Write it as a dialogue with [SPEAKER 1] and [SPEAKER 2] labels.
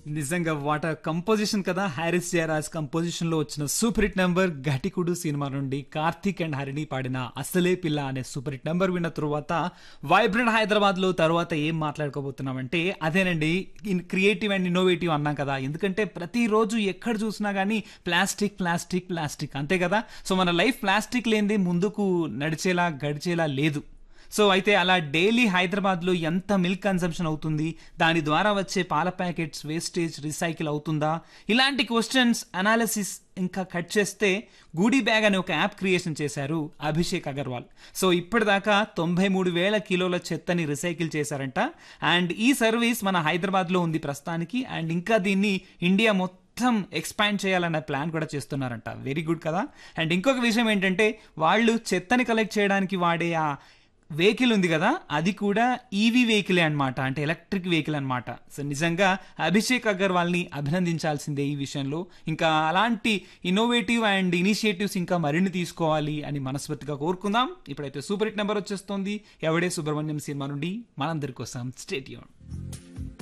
[SPEAKER 1] నిజంగా వాట కంపోజిషన్ కదా హ్యారిస్ జయరాజ్ కంపోజిషన్ లో వచ్చిన సూపర్ హిట్ నెంబర్ ఘటికుడు సినిమా నుండి కార్తీక్ అండ్ హరిణి పాడిన అసలే పిల్ల అనే సూపర్ హిట్ నెంబర్ విన్న తరువాత వైబ్రెంట్ హైదరాబాద్ లో తర్వాత ఏం మాట్లాడుకోబోతున్నామంటే అదేనండి ఇన్ క్రియేటివ్ అండ్ ఇన్నోవేటివ్ అన్నాం కదా ఎందుకంటే ప్రతిరోజు ఎక్కడ చూసినా కానీ ప్లాస్టిక్ ప్లాస్టిక్ ప్లాస్టిక్ అంతే కదా సో మన లైఫ్ ప్లాస్టిక్ లేనిది ముందుకు నడిచేలా గడిచేలా లేదు సో అయితే అలా డైలీ హైదరాబాద్లో ఎంత మిల్క్ కన్సంప్షన్ అవుతుంది దాని ద్వారా వచ్చే పాల ప్యాకెట్స్ వేస్టేజ్ రీసైకిల్ అవుతుందా ఇలాంటి క్వశ్చన్స్ అనాలిసిస్ ఇంకా కట్ చేస్తే గూడీ బ్యాగ్ అనే ఒక యాప్ క్రియేషన్ చేశారు అభిషేక్ అగర్వాల్ సో ఇప్పటిదాకా తొంభై మూడు వేల కిలోల చెత్తని రీసైకిల్ చేశారంట అండ్ ఈ సర్వీస్ మన హైదరాబాద్లో ఉంది ప్రస్తుతానికి అండ్ ఇంకా దీన్ని ఇండియా మొత్తం మొత్తం ఎక్స్పాండ్ చేయాలన్న ప్లాన్ కూడా చేస్తున్నారంట వెరీ గుడ్ కదా అండ్ ఇంకొక విషయం ఏంటంటే వాళ్ళు చెత్తని కలెక్ట్ చేయడానికి వాడే ఆ వెహికల్ ఉంది కదా అది కూడా ఈవీ వెహికలే అనమాట అంటే ఎలక్ట్రిక్ వెహికల్ అనమాట సో నిజంగా అభిషేక్ అగర్వాల్ని అభినందించాల్సిందే ఈ విషయంలో ఇంకా అలాంటి ఇన్నోవేటివ్ అండ్ ఇనిషియేటివ్స్ ఇంకా మరిన్ని తీసుకోవాలి అని మనస్ఫూర్తిగా కోరుకుందాం ఇప్పుడైతే సూపర్ హిట్ నెంబర్ వచ్చేస్తుంది ఎవడే సుబ్రహ్మణ్యం సినిమా నుండి మనందరి కోసం స్టేట్ యూన్